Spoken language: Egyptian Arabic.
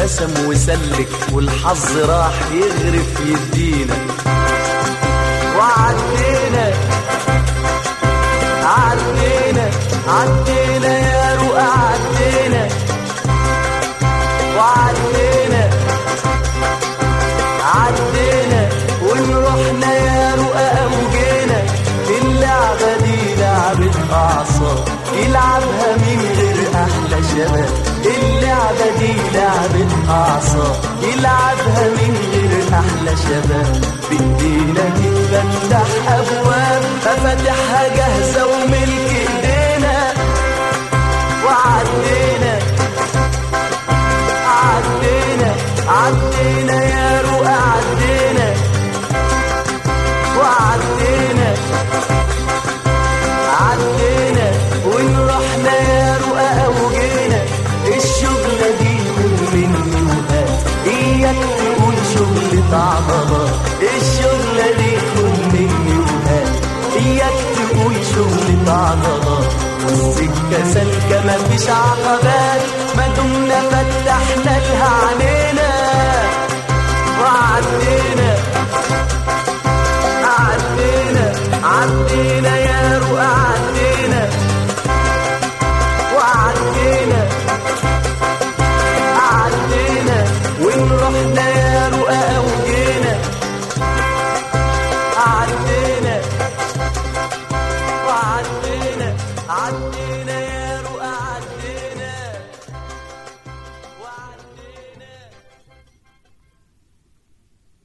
رسم وسلك والحظ راح يغرف يدينا وعدينا عدينا عدينا يا رؤى عدينا وعدينا عدينا ونروحنا يا رؤى وجينا اللعبة دي لعبة أعصاب يلعبها من غير أحلى شباب اللعبة دي لعبة أعصاب يلعبها من غير أحلى شباب بإيدينا تتفتح أبواب مفاتيحها جاهزة وملك إيدينا وعدينا عدينا عدينا يا رؤى عدينا وعدينا عدينا ونروحنا يا رؤى وجينا الشغلة دي خد مني وهات اياك تقول شغلة عضلات الشغلة دي خد مني وهات اياك تقول شغلة عضلات والسكة سالكة مفيش عقبات ما دمنا فتحنا لها عينينا وعدينا عدينا عدينا يا رؤى عدينا وعدينا عدينا ونروحنا يا رؤى وجينا عدينا وعدينا عدينا يا